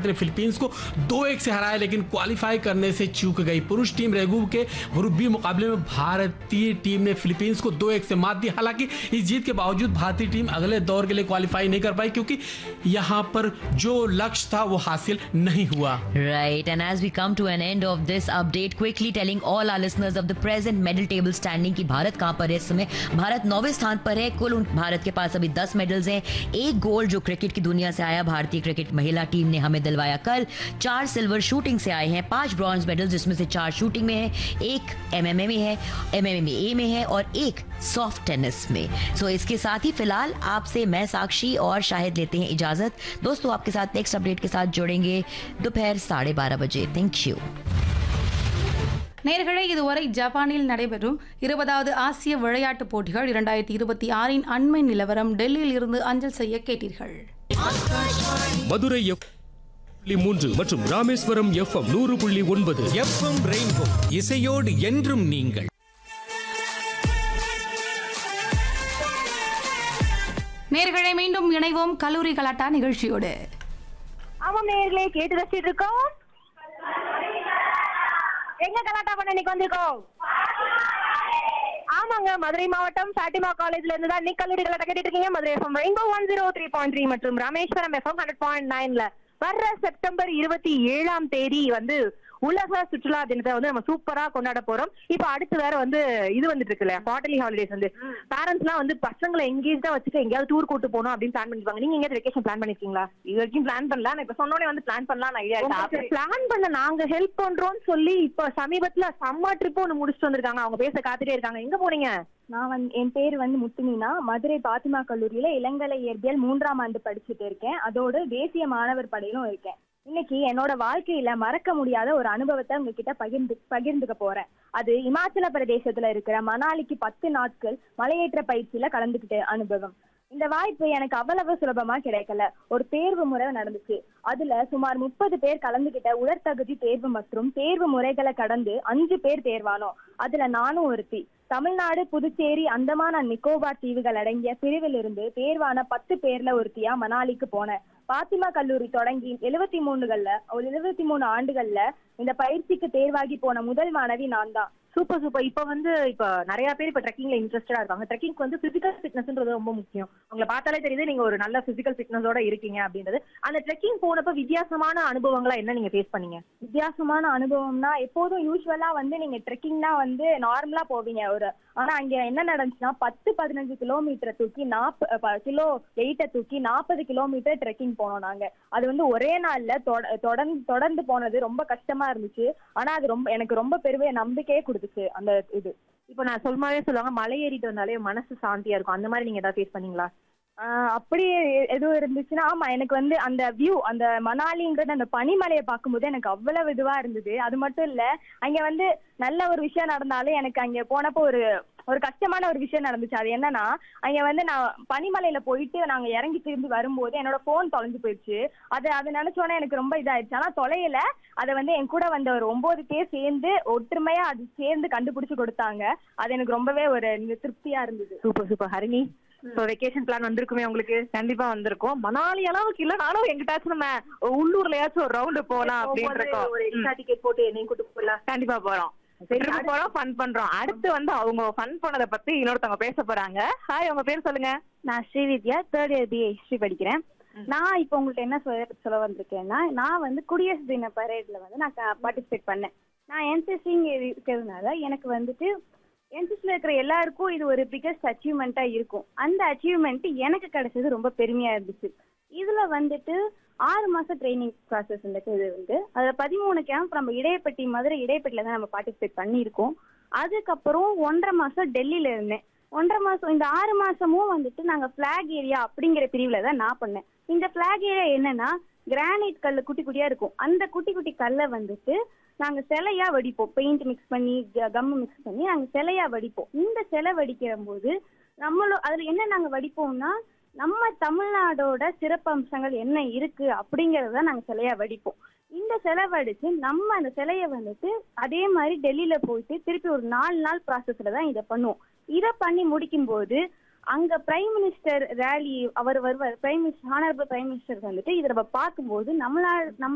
ने फिलीपींस को दो एक से हराया लेकिन क्वालिफाई करने से चूक गई पुरुष टीम रेगू के ग्रुप बी मुकाबले में भारतीय टीम ने फिलीपींस को दो एक से मात दी हालांकि इस जीत के बावजूद भारतीय टीम अगले दौर के लिए क्वालिफाई नहीं कर पाई क्योंकि यहाँ पर जो लक्ष्य था वो हासिल नहीं हुआ Right, and as we come to an end of this update, quickly telling all our listeners of the present medal table standing कि भारत कहाँ पर है इस समय भारत नौवे स्थान पर है कुल उन- भारत के पास अभी 10 मेडल्स हैं एक गोल्ड जो क्रिकेट की दुनिया से आया भारतीय क्रिकेट महिला टीम ने हमें दिलवाया कल चार सिल्वर शूटिंग से आए हैं पांच ब्रॉन्ज मेडल जिसमें से चार शूटिंग में है एक एमएमए में है एमएमए में ए में है और एक सॉफ्ट टेनिस में सो इसके साथ ही फिलहाल आपसे मैं साक्षी और शाहिद लेते हैं इजाजत दोस्तों आपके साथ नेक्स्ट अपडेट के साथ जुड़ेंगे दोपहर साढ़े बारह बजे थैंक यू நேர்களே இதுவரை ஜப்பானில் நடைபெறும் இருபதாவது ஆசிய விளையாட்டுப் போட்டிகள் இரண்டாயிரத்தி இருபத்தி ஆறின் அண்மை நிலவரம் டெல்லியில் இருந்து அஞ்சல் செய்ய கேட்டீர்கள் மதுரை எஃப் புள்ளி மூன்று மற்றும் ராமேஸ்வரம் எஃப்எம் நூறு புள்ளி ஒன்பது எஃப்எம் ரெயின்போ இசையோடு என்றும் நீங்கள் நேர்களே மீண்டும் இணைவோம் கல்லூரி கலாட்டா நிகழ்ச்சியோடு ஆமாம் நேயர்களே கேட்டு ரசிச்சிட்டு இருக்கோம் எங்க கலாட்டா பண்ண இன்னைக்கு வந்திருக்கோம் ஆமாங்க மதுரை மாவட்டம் சாட்டிமா காலேஜ்ல இருந்து தான் இன்னைக்கு கல்லூரி கலாட்டா கேட்டுட்டு இருக்கீங்க Madurai FM Rainbow one zero three point three மற்றும் ராமேஸ்வரம் எஃப்எம் ஹண்ட்ரட் பாயிண்ட் நைன்ல வர்ற செப்டம்பர் இருபத்தி ஏழாம் தேதி வந்து உலக சுற்றுலா தினத்தை வந்து நம்ம சூப்பரா கொண்டாட போறோம் இப்ப அடுத்து வேற வந்து இது வந்துட்டு இருக்குல்ல குவார்டர்லி ஹாலிடேஸ் வந்து பேரண்ட்ஸ் எல்லாம் வந்து பசங்களை எங்கேஜா வச்சுட்டு எங்கேயாவது டூர் கூட்டு போகணும் அப்படின்னு பிளான் பண்ணிருப்பாங்க நீங்க எங்கேயாவது வெக்கேஷன் பிளான் பண்ணிருக்கீங்களா இது வரைக்கும் பிளான் பண்ணல நான் இப்ப சொன்னோடனே வந்து பிளான் பண்ணலாம் ஐடியா இருக்கு பிளான் பண்ண நாங்க ஹெல்ப் பண்றோம்னு சொல்லி இப்ப சமீபத்துல செம்ம ட்ரிப் ஒண்ணு முடிச்சுட்டு வந்திருக்காங்க அவங்க பேச காத்துட்டே இருக்காங்க எங்க போனீங்க நான் வந்து என் பேர் வந்து முத்துமீனா மதுரை பாத்திமா கல்லூரியில இளங்கலை இயற்பியல் மூன்றாம் ஆண்டு படிச்சுட்டு இருக்கேன் அதோடு தேசிய மாணவர் படையிலும் இருக்கேன் இன்னைக்கு என்னோட வாழ்க்கையில மறக்க முடியாத ஒரு அனுபவத்தை உங்ககிட்ட பகிர்ந்து பகிர்ந்துக்க போறேன் அது இமாச்சல பிரதேசத்துல இருக்கிற மணாலிக்கு பத்து நாட்கள் மலையேற்ற பயிற்சியில கலந்துக்கிட்ட அனுபவம் இந்த வாய்ப்பு எனக்கு அவ்வளவு சுலபமா கிடைக்கல ஒரு தேர்வு முறை நடந்துச்சு அதுல சுமார் முப்பது பேர் கலந்துகிட்ட உடற்தகுதி தேர்வு மற்றும் தேர்வு முறைகளை கடந்து அஞ்சு பேர் தேர்வானோம் அதுல நானும் ஒருத்தி தமிழ்நாடு புதுச்சேரி அந்தமான் அண்ட் நிக்கோபார் தீவுகள் அடங்கிய பிரிவில் இருந்து தேர்வான பத்து பேர்ல ஒருத்தியா மணாலிக்கு போனேன் பாத்திமா கல்லூரி தொடங்கி எழுபத்தி மூணுகள்ல ஒரு எழுபத்தி மூணு ஆண்டுகள்ல இந்த பயிற்சிக்கு தேர்வாகி போன முதல் மாணவி நான் தான் சூப்பர் சூப்பர் இப்ப வந்து இப்ப நிறைய பேர் இப்ப ட்ரெக்கிங்ல இன்ட்ரெஸ்டடா இருக்காங்க ட்ரெக்கிங்க்கு வந்து பிசிக்கல் ஃபிட்னஸ்ன்றது ரொம்ப முக்கியம் உங்களை பார்த்தாலே தெரியுது நீங்க ஒரு நல்ல பிசிக்கல் ஃபிட்னஸோட இருக்கீங்க அப்படின்றது அந்த ட்ரெக்கிங் போனப்ப வித்தியாசமான அனுபவங்களா என்ன நீங்க ஃபேஸ் பண்ணீங்க வித்தியாசமான அனுபவம்னா எப்போதும் யூஸ்வலா வந்து நீங்க ட்ரெக்கிங்னா வந்து நார்மலா போவீங்க ஒரு ஆனா அங்க என்ன நடந்துச்சுன்னா பத்து பதினஞ்சு கிலோமீட்டர் தூக்கி நாற்ப கிலோ வெயிட்டை தூக்கி நாற்பது கிலோமீட்டர் ட்ரெக்கிங் போனோம் நாங்க அது வந்து ஒரே நாள்ல தொட- தொடர்ந்து தொடர்ந்து போனது ரொம்ப கஷ்டமா இருந்துச்சு ஆனா அது ரொம்ப எனக்கு ரொம்ப பெரிய நம்பிக்கையே கொடுத்துச்சு அந்த இது இப்ப நான் சொல்மாவே சொல்லுவாங்க மலை ஏறிட்டு வந்தாலே மனசு சாந்தியா இருக்கும் அந்த மாதிரி நீங்க ஏதாவது ஃபேஸ் பண்ணீங்களா ஆஹ் அப்படி எ- எதுவும் இருந்துச்சுன்னா ஆமா எனக்கு வந்து அந்த வியூ அந்த மணாலிங்கிறது அந்த பனிமலையை பார்க்கும்போது எனக்கு அவ்வளவு இதுவா இருந்தது அது மட்டும் இல்ல அங்க வந்து நல்ல ஒரு விஷயம் நடந்தாலும் எனக்கு அங்க போனப்போ ஒரு ஒரு கஷ்டமான ஒரு விஷயம் நடந்துச்சு அது என்னன்னா அங்க வந்து நான் பனிமலையில போயிட்டு நாங்க இறங்கி திரும்பி வரும்போது என்னோட போன் தொலைஞ்சு போயிடுச்சு அது அதை நினைச்சோன்னே எனக்கு ரொம்ப இதாயிடுச்சு ஆனா தொலையில அதை வந்து என் கூட வந்த ஒரு ஒன்பது பேர் சேர்ந்து ஒற்றுமையா அது சேர்ந்து கண்டுபிடிச்சு கொடுத்தாங்க அது எனக்கு ரொம்பவே ஒரு திருப்தியா இருந்தது சூப்பர் சூப்பர் ஹரிணி இப்போ வெக்கேஷன் பிளான் வந்திருக்குமே உங்களுக்கு கண்டிப்பா வந்திருக்கோம் மணாலி அளவுக்கு இல்லனாலும் எங்கிட்டாச்சும் நம்ம உள்ளூர்லயாச்சும் ஒரு ரவுண்டு போலாம் அப்படின்னு போகும்போது இருக்கோம் ஒரு எக்ஸ்ட்ரா டிக்கெட் போட்டு என்னையும் கூட்டு போகலாம் கண்டிப்பா போறோம் திரும்ப போறோம் ஃபன் பண்றோம் அடுத்து வந்து அவங்க ஃபன் பண்ணதை பத்தி இன்னொருத்தவங்க பேச போறாங்க ஹாய் உங்க பேர் சொல்லுங்க நான் Srividya third year BA history படிக்கிறேன் நான் இப்போ உங்கள்ட்ட என்ன சொல்ல சொல்ல வந்திருக்கேன்னா நான் வந்து குடியரசு தின பரேட்ல வந்து நான் பார்ட்டிசிபேட் பண்ணேன் நான் என்சிசிங்க இருக்கிறதுனால எனக்கு வந்துட்டு என்சிசியில் இருக்கிற எல்லாருக்கும் இது ஒரு பிகஸ்ட் அச்சீவ்மெண்ட்டா இருக்கும் அந்த அச்சீவ்மெண்ட் எனக்கு கிடைச்சது ரொம்ப பெருமையா இருந்துச்சு இதுல வந்துட்டு ஆறு மாசம் ட்ரைனிங் ப்ராசஸ் இந்த இது வந்து அதுல பதிமூணு கேம்ப் நம்ம இடையப்பட்டி மதுரை இடையப்பட்டியில தான் நம்ம பார்ட்டிசிபேட் பண்ணியிருக்கோம் அதுக்கப்புறம் ஒன்றரை மாசம் டெல்லியில இருந்தேன் ஒன்றரை மாசம் இந்த ஆறு மாசமும் வந்துட்டு நாங்க பிளாக் ஏரியா அப்படிங்கிற பிரிவுல தான் நான் பண்ணேன் இந்த பிளாக் ஏரியா என்னன்னா கிரானைட் கல்லு குட்டி குட்டியா இருக்கும் அந்த குட்டி குட்டி கல்லை வந்துட்டு நாங்க சிலையா வடிப்போம் பெயிண்ட் மிக்ஸ் பண்ணி கம் மிக்ஸ் பண்ணி நாங்க சிலையா வடிப்போம் இந்த சிலை வடிக்கிற போது நம்மளோ அதுல என்ன நாங்க வடிப்போம்னா நம்ம தமிழ்நாடோட சிறப்பம்சங்கள் என்ன இருக்கு அப்படிங்கறத நாங்க சிலையா வடிப்போம் இந்த சிலை வடிச்சு நம்ம அந்த சிலையை வந்துட்டு அதே மாதிரி டெல்லியில போயிட்டு திருப்பி ஒரு நாலு நாள் ப்ராசஸ்ல தான் இதை பண்ணுவோம் இதை பண்ணி முடிக்கும் போது அங்க பிரைம் மினிஸ்டர் ரேலி அவர் வருவார் prime minister honourable prime minister வந்துட்டு இதை நம்ம பார்க்கும்போது நம்மளால நம்ம